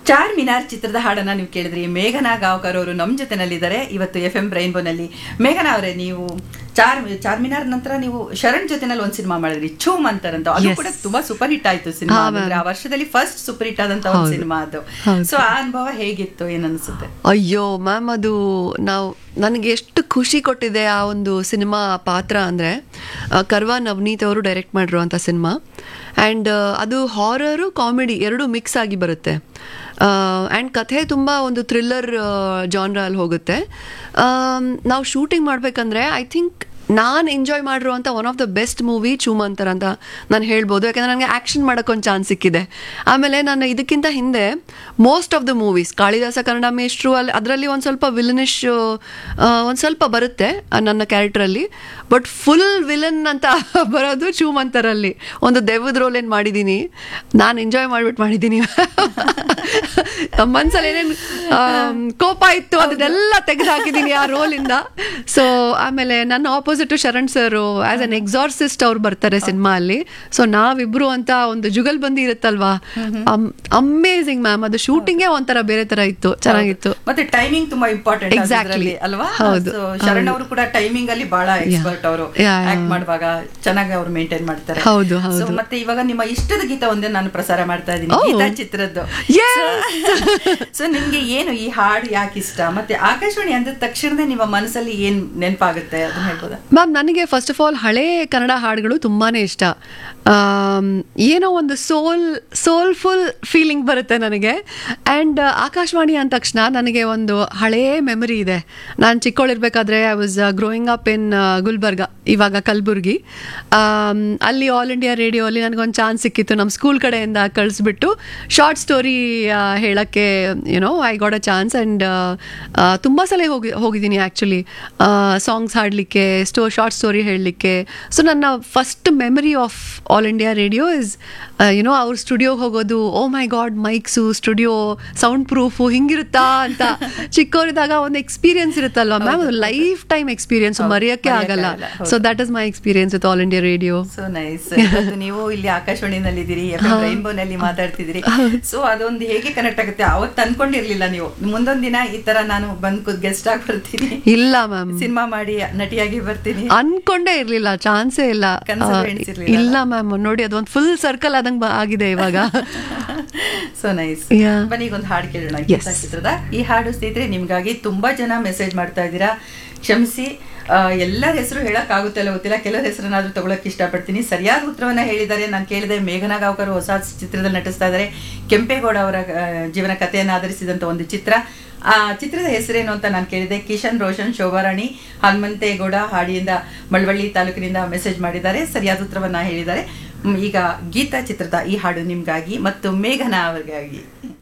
ಚಾರ್ ಮಿನಾರ್ ಚಿತ್ರದ ಹಾಡನ್ನ ನೀವು ಕೇಳಿದ್ರಿ ಮೇಘನಾ ಗಾವ್ಕರ್ ಅವರು ನಮ್ಮ ಜೊತೆನಲ್ಲಿದ್ದಾರೆ ಇವತ್ತು ಎಫ್ ಎಂ ರೈನ್ಬೋನಲ್ಲಿ ಮೇಘನಾ ಅವರೇ ನೀವು ಚಾರ್ ಚಾರ್ಮಿನಾರ್ ನಂತರ ನೀವು ಶರಣ್ ಜೊತೆನಲ್ಲಿ ಒಂದು ಸಿನಿಮಾ ಮಾಡಿದ್ರಿ ಚೂಮ್ ಅಂತಾರಂತ ಅದು Yes. ಕೂಡ ತುಂಬಾ ಸೂಪರ್ ಹಿಟ್ ಆಯ್ತು ಸಿನಿಮಾ ಹಾ, ma'am. ಆ ವರ್ಷದಲ್ಲಿ ಫಸ್ಟ್ ಸೂಪರ್ ಹಿಟ್ ಆದಂತ ಒಂದು ಹೌದು. ಸಿನಿಮಾ ಅದು ಹೌದು. ಸೊ ಆ ಅನುಭವ ಹೇಗಿತ್ತು ಏನನ್ಸುತ್ತೆ ಅಯ್ಯೋ ಮ್ಯಾಮ್ ಅದು ನಾವು ನನಗೆ ಎಷ್ಟು ಖುಷಿ ಕೊಟ್ಟಿದೆ ಆ ಒಂದು ಸಿನಿಮಾ ಪಾತ್ರ ಅಂದರೆ ಕರ್ವಾ ನವನೀತ್ ಅವರು ಡೈರೆಕ್ಟ್ ಮಾಡಿರುವಂಥ ಸಿನಿಮಾ ಆ್ಯಂಡ್ ಅದು ಹಾರರು ಕಾಮಿಡಿ ಎರಡೂ ಮಿಕ್ಸ್ ಆಗಿ ಬರುತ್ತೆ ಆ್ಯಂಡ್ ಕಥೆ ತುಂಬ ಒಂದು ಥ್ರಿಲ್ಲರ್ ಜಾನ್ರ ಅಲ್ಲಿ ಹೋಗುತ್ತೆ ನಾವು ಶೂಟಿಂಗ್ ಮಾಡಬೇಕಂದ್ರೆ ಐ ಥಿಂಕ್ ನಾನು ಎಂಜಾಯ್ ಮಾಡಿರುವಂಥ one of the best movie Choo Mantar ಅಂತ ನಾನು ಹೇಳ್ಬೋದು ಯಾಕಂದರೆ ನನಗೆ ಆ್ಯಕ್ಷನ್ ಮಾಡೋಕ್ಕೊಂದು ಚಾನ್ಸ್ ಸಿಕ್ಕಿದೆ ಆಮೇಲೆ ನಾನು ಇದಕ್ಕಿಂತ ಹಿಂದೆ most of the movies Kalidasa Kannada Meshtru ಅಲ್ಲಿ ಅದರಲ್ಲಿ ಒಂದು ಸ್ವಲ್ಪ ವಿಲನಿಶ್ ಒಂದು ಸ್ವಲ್ಪ ಬರುತ್ತೆ ಆ ನನ್ನ ಕ್ಯಾರೆಕ್ಟ್ರಲ್ಲಿ ಬಟ್ ಫುಲ್ ವಿಲನ್ ಅಂತ ಬರೋದು ಚೂಮಂತರಲ್ಲಿ ಒಂದು ದೆವ್ವದ ರೋಲ್ ಏನು ಮಾಡಿದ್ದೀನಿ ನಾನು ಎಂಜಾಯ್ ಮಾಡಿಬಿಟ್ಟು ಮಾಡಿದ್ದೀನಿ ಮನ್ಸಲ್ಲಿ ಏನೇನು ಕೋಪ ಇತ್ತು ಅದನ್ನೆಲ್ಲ ತೆಗೆದು ಹಾಕಿದ್ದೀನಿ ಆ ರೋಲಿಂದ ಸೊ ಆಮೇಲೆ ನನ್ನ opposite Sharan sir as an exorcist ಅವ್ರು ಬರ್ತಾರೆ ಸಿನಿಮಾ ಅಲ್ಲಿ ಸೊ ನಾವಿಬ್ರು ಅಂತ ಒಂದು ಜುಗಲ್ಬಂದಿ ಇರುತ್ತಲ್ವಾ ಅಮೇಸಿಂಗ್ ಮ್ಯಾಮ್ ಅದು ಶೂಟಿಂಗೇ ಒಂಥರ ಬೇರೆ ತರ ಇತ್ತು ಚೆನ್ನಾಗಿತ್ತು ಮತ್ತೆ ಟೈಮಿಂಗ್ ತುಂಬಾ ಇಂಪಾರ್ಟೆಂಟ್ Exactly. ಅಲ್ವಾ ಹೌದು. So, ಶರಣ್ ಅವರು ಕೂಡ ಟೈಮಿಂಗ್ ಅಲ್ಲಿ ಬಹಳ ಎಕ್ಸ್ಪರ್ಟ್ ಅವರು Yeah, yeah. ಆಕ್ಟ್ ಮಾಡುವಾಗ ಚೆನ್ನಾಗಿ ಅವರು ಮೇಂಟೈನ್ ಮಾಡ್ತಾರೆ ಹೌದು, ಹೌದು. So, ಮತ್ತೆ ಇವಾಗ ನಿಮ್ಮ ಇಷ್ಟದ ಗೀತ ಒಂದೇ ನಾನು ಪ್ರಸಾರ ಮಾಡ್ತಾ ಇದ್ದೀನಿ Oh. ಗೀತಾ ಚಿತ್ರದ್ದು Yes. ಸೊ ನಿಮ್ಗೆ ಏನು ಈ ಹಾಡು ಯಾಕೆ ಇಷ್ಟ ಮತ್ತೆ ಆಕಾಶವಾಣಿ ಅಂದ ತಕ್ಷಣನೇ ನಿಮ್ಮ ಮನಸ್ಸಲ್ಲಿ ಏನ್ ನೆನಪಾಗುತ್ತೆ ಅದನ್ನ ಹೇಳ್ಬೋದಾ ಮ್ಯಾಮ್ ನನಗೆ ಫಸ್ಟ್ ಆಫ್ ಆಲ್ ಹಳೆ ಕನ್ನಡ ಹಾಡುಗಳು ತುಂಬಾನೇ ಇಷ್ಟ ಆಮ್, ಏನೋ ಒಂದು ಸೋಲ್ ಸೋಲ್ಫುಲ್ ಫೀಲಿಂಗ್ ಬರುತ್ತೆ ನನಗೆ ಆ್ಯಂಡ್ ಆಕಾಶವಾಣಿ ಅಂದ ತಕ್ಷಣ ನನಗೆ ಒಂದು ಹಳೇ ಮೆಮರಿ ಇದೆ ನಾನು ಚಿಕ್ಕವಳಿರ್ಬೇಕಾದ್ರೆ I was growing up in Gulbarga ಇವಾಗ ಕಲಬುರ್ಗಿ ಆಮ್, ಅಲ್ಲಿ ಆಲ್ ಇಂಡಿಯಾ ರೇಡಿಯೋ ಅಲ್ಲಿ ನನಗೊಂದು ಚಾನ್ಸ್ ಸಿಕ್ಕಿತ್ತು ನಮ್ಮ ಸ್ಕೂಲ್ ಕಡೆಯಿಂದ ಕಳಿಸ್ಬಿಟ್ಟು ಶಾರ್ಟ್ ಸ್ಟೋರಿ ಹೇಳೋಕ್ಕೆ you know I got a chance and ತುಂಬ ಸಲ ಹೋಗಿ ಹೋಗಿದ್ದೀನಿ ಆ್ಯಕ್ಚುಲಿ ಸಾಂಗ್ಸ್ ಹಾಡಲಿಕ್ಕೆ ಸ್ಟೋ ಶಾರ್ಟ್ ಸ್ಟೋರಿ ಹೇಳಲಿಕ್ಕೆ ಸೊ ನನ್ನ first memory of All India Radio is you know ಅವ್ರ ಸ್ಟುಡಿಯೋಗೆ ಹೋಗೋದು oh my god mics studio sound proof ಹಿಂಗಿರುತ್ತಾ ಅಂತ ಚಿಕ್ಕವರಿದ್ದಾಗ ಒಂದು ಎಕ್ಸ್ಪೀರಿಯನ್ಸ್ ಇರುತ್ತಲ್ವಾ ಮ್ಯಾಮ್ ಲೈಫ್ ಟೈಮ್ ಎಕ್ಸ್ಪೀರಿಯನ್ಸ್ ಹೌದು, ಮರೆಯೋಕ್ಕೆ ಆಗಲ್ಲ ಮರೆಯಕ್ಕಾಗಲ್ಲ, ಹೌದು. So that is my experience with All India Radio so nice ಇವತ್ತು ನೀವು ಇಲ್ಲಿ ಆಕಾಶವಾಣಿನಲ್ಲಿ ಇದ್ದೀರಿ ಎಫ್ ರೈನ್ಬೋ ನಲ್ಲಿ ಮಾತಾಡ್ತಿದ್ದೀರಿ ಸೊ ಅದೊಂದು ಹೇಗೆ ಕನೆಕ್ಟ್ ಆಗುತ್ತೆ ಅವತ್ತು ಅನ್ಕೊಂಡಿರ್ಲಿಲ್ಲ ನೀವು ಮುಂದೊಂದ್ ದಿನ ಈ ತರ ನಾನು ಬಂದ್ ಗೆಸ್ಟ್ ಆಗಿ ಬರ್ತೀನಿ ಇಲ್ಲ ಮ್ಯಾಮ್ ಸಿನಿಮಾ ಮಾಡಿ ನಟಿಯಾಗಿ ಬರ್ತೀನಿ ಅನ್ಕೊಂಡೇ ಇರ್ಲಿಲ್ಲ ಚಾನ್ಸೇ ಇಲ್ಲ ಕನಸಲ್ಲೂ ಆ, ಎಣಿಸಿರ್ಲಿಲ್ಲ ಇಲ್ಲ ಮ್ಯಾಮ್ ನೋಡಿ ಅದೊಂದು ಫುಲ್ ಸರ್ಕಲ್ ಆದಂಗ್ ಬ- ಆಗಿದೆ ಇವಾಗ ಸೊ ನೈಸ್ Yeah. ಬನ್ನಿ ಈಗ ಒಂದು ಹಾಡು ಕೇಳೋಣ Yes. ಗೀತಾ ಚಿತ್ರದ ಈ ಹಾಡು ಸ್ನೇಹಿತರೆ ನಿಮ್ಗಾಗಿ ತುಂಬಾ ಜನ ಮೆಸೇಜ್ ಮಾಡ್ತಾ ಇದ್ದೀರಾ ಕ್ಷಮಿಸಿ ಆ, ಎಲ್ಲರ ಹೆಸರು ಹೇಳಕ್ ಆಗುತ್ತೆ ಅಲ್ಲ ಗೊತ್ತಿಲ್ಲ ಕೆಲವರ ಹೆಸರನ್ನಾದ್ರೂ ತಗೊಳಕ್ ಇಷ್ಟಪಡ್ತೀನಿ ಸರಿಯಾದ ಉತ್ತರವನ್ನ ಹೇಳಿದ್ದಾರೆ ನಾನು ಕೇಳಿದೆ ಮೇಘನಾ ಗಾವ್ಕರ್ ಹೊಸ ಚಿತ್ರದಲ್ಲಿ ನಟಿಸ್ತಾ ಇದ್ದಾರೆ ಕೆಂಪೇಗೌಡ ಅವರ ಆ, ಜೀವನ ಕಥೆಯನ್ನು ಆಧರಿಸಿದಂತ ಒಂದು ಚಿತ್ರ ಆ ಚಿತ್ರದ ಹೆಸರೇನು ಅಂತ ನಾನು ಕೇಳಿದೆ ಕಿಶನ್ ರೋಷನ್ ಶೋಭಾರಾಣಿ ಹನುಮಂತೇಗೌಡ ಹಾಡಿಯಿಂದ ಮಳವಳ್ಳಿ ತಾಲೂಕಿನಿಂದ ಮೆಸೇಜ್ ಮಾಡಿದ್ದಾರೆ ಸರಿಯಾದ ಉತ್ತರವನ್ನ ಹೇಳಿದ್ದಾರೆ ಮ್, ಈಗ ಗೀತಾ ಚಿತ್ರದ ಈ ಹಾಡು ನಿಮ್ಗಾಗಿ ಮತ್ತು ಮೇಘನಾ ಅವರಿಗಾಗಿ